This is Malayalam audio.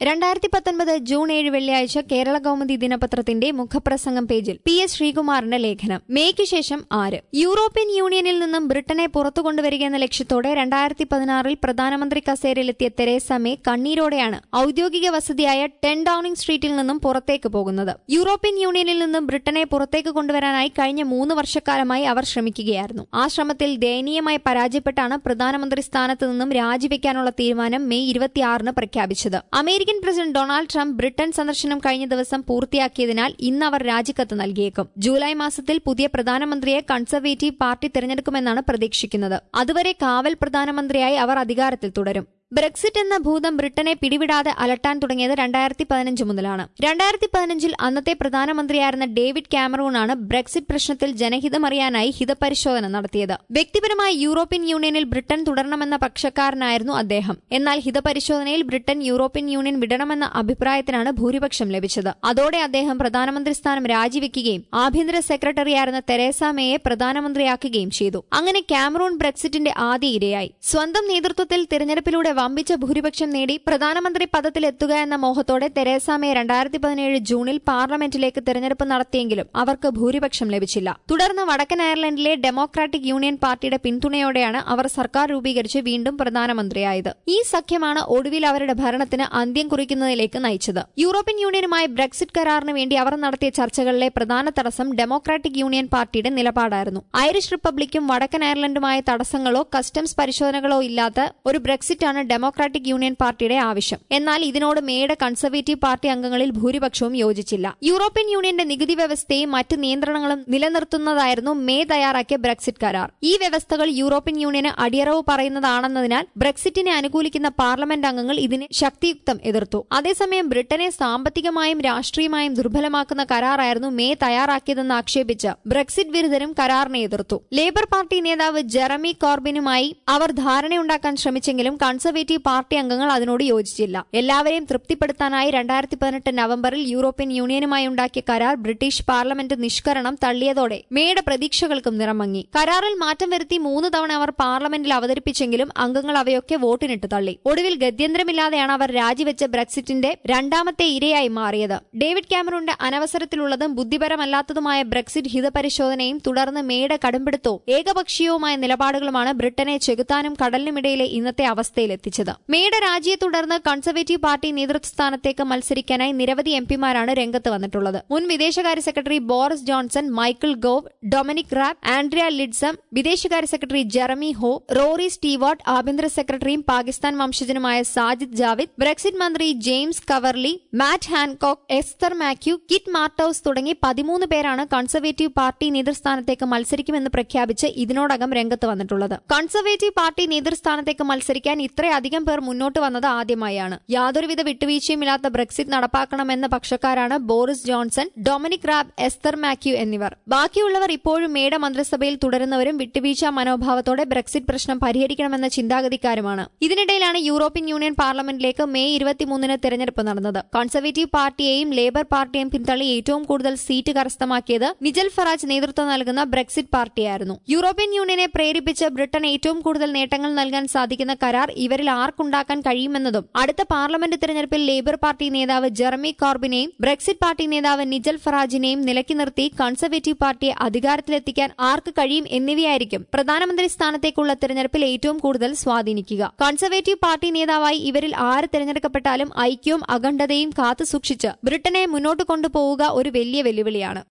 രണ്ടായിരത്തി പത്തൊൻപത് ജൂൺ ഏഴ് വെള്ളിയാഴ്ച കേരള കൗമുദി ദിനപത്രത്തിന്റെ മുഖപ്രസംഗം പേജിൽ പി എസ് ശ്രീകുമാറിന്റെ ലേഖനം മേയ്ക്ക് ശേഷം ആര് യൂറോപ്യൻ യൂണിയനിൽ നിന്നും ബ്രിട്ടനെ പുറത്തു കൊണ്ടുവരിക എന്ന ലക്ഷ്യത്തോടെ രണ്ടായിരത്തി പതിനാറിൽ പ്രധാനമന്ത്രി കസേരയിലെത്തിയ തെരേസ മേ കണ്ണീരോടെയാണ് ഔദ്യോഗിക വസതിയായ ടെൻ ഡൌണിംഗ് സ്ട്രീറ്റിൽ നിന്നും പുറത്തേക്ക് പോകുന്നത് യൂറോപ്യൻ യൂണിയനിൽ നിന്നും ബ്രിട്ടനെ പുറത്തേക്ക് കൊണ്ടുവരാനായി കഴിഞ്ഞ മൂന്ന് വർഷക്കാലമായി അവർ ശ്രമിക്കുകയായിരുന്നു ആ ശ്രമത്തിൽ ദയനീയമായി പരാജയപ്പെട്ടാണ് പ്രധാനമന്ത്രി സ്ഥാനത്ത് നിന്നും രാജിവെക്കാനുള്ള തീരുമാനം മെയ് ഇരുപത്തിയാറിന് പ്രഖ്യാപിച്ചത് American president Donald Trump Britain സന്ദർശനം കഴിഞ്ഞ ദിവസം പൂർത്തിയാക്കിയതിനാൽ ഇന്ന് അവർ രാജിക്കത്ത് നൽകിയേക്കും ജൂലൈ മാസത്തിൽ പുതിയ പ്രധാനമന്ത്രിയെ കൺസർവേറ്റീവ് പാർട്ടി തിരഞ്ഞെടുക്കുമെന്നാണ് പ്രതീക്ഷിക്കുന്നത് അതുവരെ കാവൽ പ്രധാനമന്ത്രിയായി അവർ അധികാരത്തിൽ തുടരും ബ്രെക്സിറ്റ് എന്ന ഭൂതം ബ്രിട്ടനെ പിടിവിടാതെ അലട്ടാൻ തുടങ്ങിയത് രണ്ടായിരത്തി പതിനഞ്ച് മുതലാണ് രണ്ടായിരത്തി പതിനഞ്ചിൽ അന്നത്തെ പ്രധാനമന്ത്രിയായിരുന്ന ഡേവിഡ് കാമറൂണാണ് ബ്രെക്സിറ്റ് പ്രശ്നത്തിൽ ജനഹിതമറിയാനായി ഹിതപരിശോധന നടത്തിയത് വ്യക്തിപരമായി യൂറോപ്യൻ യൂണിയനിൽ ബ്രിട്ടൻ തുടരണമെന്ന പക്ഷക്കാരനായിരുന്നു അദ്ദേഹം എന്നാൽ ഹിതപരിശോധനയിൽ ബ്രിട്ടൻ യൂറോപ്യൻ യൂണിയൻ വിടണമെന്ന അഭിപ്രായത്തിനാണ് ഭൂരിപക്ഷം ലഭിച്ചത് അതോടെ അദ്ദേഹം പ്രധാനമന്ത്രി സ്ഥാനം രാജിവെക്കുകയും ആഭ്യന്തര സെക്രട്ടറിയായിരുന്ന തെരേസ മേയെ പ്രധാനമന്ത്രിയാക്കുകയും ചെയ്തു അങ്ങനെ കാമറൂൺ ബ്രെക്സിറ്റിന്റെ ആദ്യ ഇരയായി സ്വന്തം നേതൃത്വത്തിൽ തിരഞ്ഞെടുപ്പിലൂടെ വമ്പിച്ച ഭൂരിപക്ഷം നേടി പ്രധാനമന്ത്രി പദത്തിലെത്തുക എന്ന മോഹത്തോടെ തെരേസ മേ രണ്ടായിരത്തി പതിനേഴ് ജൂണിൽ പാർലമെന്റിലേക്ക് തെരഞ്ഞെടുപ്പ് നടത്തിയെങ്കിലും അവർക്ക് ഭൂരിപക്ഷം ലഭിച്ചില്ല തുടർന്ന് വടക്കൻ അയർലൻഡിലെ ഡെമോക്രാറ്റിക് യൂണിയൻ പാർട്ടിയുടെ പിന്തുണയോടെയാണ് അവർ സർക്കാർ രൂപീകരിച്ച് വീണ്ടും പ്രധാനമന്ത്രിയായത് ഈ സഖ്യമാണ് ഒടുവിൽ അവരുടെ ഭരണത്തിന് അന്ത്യം കുറിക്കുന്നതിലേക്ക് നയിച്ചത് യൂറോപ്യൻ യൂണിയനുമായി ബ്രെക്സിറ്റ് കരാറിന് വേണ്ടി അവർ നടത്തിയ ചർച്ചകളിലെ പ്രധാന തടസ്സം ഡെമോക്രാറ്റിക് യൂണിയൻ പാർട്ടിയുടെ നിലപാടായിരുന്നു ഐറിഷ് റിപ്പബ്ലിക്കും വടക്കൻ അയർലൻഡുമായ തടസ്സങ്ങളോ കസ്റ്റംസ് പരിശോധനകളോ ഇല്ലാത്ത ഒരു ബ്രെക്സിറ്റാണ് ഡെമോക്രാറ്റിക് യൂണിയൻ പാർട്ടിയുടെ ആവശ്യം എന്നാൽ ഇതിനോട് മേയുടെ കൺസർവേറ്റീവ് പാർട്ടി അംഗങ്ങളിൽ ഭൂരിപക്ഷവും യോജിച്ചില്ല യൂറോപ്യൻ യൂണിയന്റെ നികുതി വ്യവസ്ഥയും മറ്റ് നിയന്ത്രണങ്ങളും നിലനിർത്തുന്നതായിരുന്നു മേ തയ്യാറാക്കിയ ബ്രെക്സിറ്റ് കരാർ ഈ വ്യവസ്ഥകൾ യൂറോപ്യൻ യൂണിയന് അടിയറവ് പറയുന്നതാണെന്നതിനാൽ ബ്രെക്സിറ്റിനെ അനുകൂലിക്കുന്ന പാർലമെന്റ് അംഗങ്ങൾ ഇതിനെ ശക്തിയുക്തം എതിർത്തു അതേസമയം ബ്രിട്ടനെ സാമ്പത്തികമായും രാഷ്ട്രീയമായും ദുർബലമാക്കുന്ന കരാറായിരുന്നു മേ തയ്യാറാക്കിയതെന്ന് ആക്ഷേപിച്ച് ബ്രെക്സിറ്റ് വിരുദ്ധരും കരാറിനെ എതിർത്തു ലേബർ പാർട്ടി നേതാവ് ജെറമി കോർബിനുമായി അവർ ധാരണയുണ്ടാക്കാൻ ശ്രമിച്ചെങ്കിലും കൺസർവേറ്റീവ് പാർട്ടി അംഗങ്ങൾ അതിനോട് യോജിച്ചില്ല എല്ലാവരെയും തൃപ്തിപ്പെടുത്താനായി രണ്ടായിരത്തി പതിനെട്ട് നവംബറിൽ യൂറോപ്യൻ യൂണിയനുമായി ഉണ്ടാക്കിയ കരാർ ബ്രിട്ടീഷ് പാർലമെന്റ് നിഷ്കരണം തള്ളിയതോടെ മേയുടെ പ്രതീക്ഷകൾക്കും നിറമങ്ങി കരാറിൽ മാറ്റം വരുത്തി മൂന്ന് തവണ അവർ പാർലമെന്റിൽ അവതരിപ്പിച്ചെങ്കിലും അംഗങ്ങൾ അവയൊക്കെ വോട്ടിനിട്ട് തള്ളി ഒടുവിൽ ഗത്യന്തരമില്ലാതെയാണ് അവർ രാജിവെച്ച ബ്രെക്സിറ്റിന്റെ രണ്ടാമത്തെ ഇരയായി മാറിയത് ഡേവിഡ് ക്യാമറൂണിന്റെ അനവസരത്തിലുള്ളതും ബുദ്ധിപരമല്ലാത്തതുമായ ബ്രെക്സിറ്റ് ഹിതപരിശോധനയും തുടർന്ന് മേയുടെ കടുംപിടുത്തവും ഏകപക്ഷീയവുമായ നിലപാടുകളുമാണ് ബ്രിട്ടനെ ചെകുത്താനും കടലിനുമിടയിലെ ഇന്നത്തെ അവസ്ഥയിലെത്തിച്ചത് മേയുടെ രാജിയെ തുടർന്ന് കൺസർവേറ്റീവ് പാർട്ടി നേതൃസ്ഥാനത്തേക്ക് മത്സരിക്കാനായി നിരവധി എംപിമാരാണ് രംഗത്ത് വന്നിട്ടുള്ളത് മുൻ വിദേശകാര്യ secretary Boris Johnson Michael Gove Dominic Raab Andrea Leadsom വിദേശകാര്യ സെക്രട്ടറി ജെറമി ഹോ റോറി സ്റ്റീവാർട്ട് ആഭ്യന്തര സെക്രട്ടറിയും പാകിസ്ഥാൻ വംശജനുമായ സാജിദ് ജാവിദ് ബ്രെക്സിറ്റ് മന്ത്രി James Cleverly Matt Hancock Esther മാത്യു കിറ്റ് മാർട്ടൌസ് തുടങ്ങി പതിമൂന്ന് പേരാണ് കൺസർവേറ്റീവ് പാർട്ടി നേതൃസ്ഥാനത്തേക്ക് മത്സരിക്കുമെന്ന് പ്രഖ്യാപിച്ച് ഇതിനോടകം രംഗത്ത് വന്നിട്ടുള്ളത് കൺസർവേറ്റീവ് പാർട്ടി നേതൃസ്ഥാനത്തേക്ക് മത്സരിക്കാൻ ഇത്രയധികം പേർ മുന്നോട്ട് വന്നത് ആദ്യമായാണ് യാതൊരുവിധ വിട്ടുവീഴ്ചയുമില്ലാത്ത ബ്രെക്സിറ്റ് നടപ്പാക്കണമെന്ന പക്ഷക്കാരാണ് Boris Johnson Dominic Raab Esther മാത്യു എന്നിവർ ബാക്കിയുള്ളവർ ഇപ്പോഴും മേട മന്ത്രിസഭയിൽ തുടരുന്നവരും വിട്ടുവീഴ്ച മനോഭാവത്തോടെ ബ്രെക്സിറ്റ് പ്രശ്നം പരിഹരിക്കണമെന്ന ചിന്താഗതിക്കാരുമാണ് ഇതിനിടയിലാണ് യൂറോപ്യൻ യൂണിയൻ പാർലമെന്റിലേക്ക് മെയ് ഇരുപത്തിമൂന്നിന് തെരഞ്ഞെടുപ്പ് നടന്നത് കൺസർവേറ്റീവ് പാർട്ടിയെയും ലേബർ പാർട്ടിയെയും പിന്തള്ളി ഏറ്റവും കൂടുതൽ സീറ്റ് കരസ്ഥമാക്കിയത് നിജൽ ഫറാജ് നേതൃത്വം നൽകുന്ന ബ്രെക്സിറ്റ് പാർട്ടിയായിരുന്നു യൂറോപ്യൻ യൂണിയനെ പ്രേരിപ്പിച്ച് ബ്രിട്ടൻ ഏറ്റവും കൂടുതൽ നേട്ടങ്ങൾ നൽകാൻ സാധിക്കുന്ന കരാർ ഇവരിൽ ആർക്കുണ്ടാക്കാൻ കഴിയുമെന്നതും അടുത്ത പാർലമെന്റ് തെരഞ്ഞെടുപ്പിൽ ലേബർ പാർട്ടി നേതാവ് ജെറമി കോർബിനെയും ബ്രെക്സിറ്റ് പാർട്ടി നേതാവ് നിജൽ ഫറാജിനെയും നിലയ്ക്ക് നിർത്തി കൺസർവേറ്റീവ് പാർട്ടിയെ അധികാരത്തിലെത്തിക്കാൻ ആർക്ക് കഴിയും എന്നിവയായിരിക്കും പ്രധാനമന്ത്രി സ്ഥാനത്തേക്കുള്ള തെരഞ്ഞെടുപ്പിൽ ഏറ്റവും കൂടുതൽ സ്വാധീനിക്കുക കൺസർവേറ്റീവ് പാർട്ടി നേതാവായി ഇവരിൽ ആര് തെരഞ്ഞെടുക്കപ്പെട്ടാലും ഐക്യവും അഖണ്ഡതയും കാത്തുസൂക്ഷിച്ച് ബ്രിട്ടനെ മുന്നോട്ട് കൊണ്ടുപോവുക ഒരു വലിയ വെല്ലുവിളിയാണ്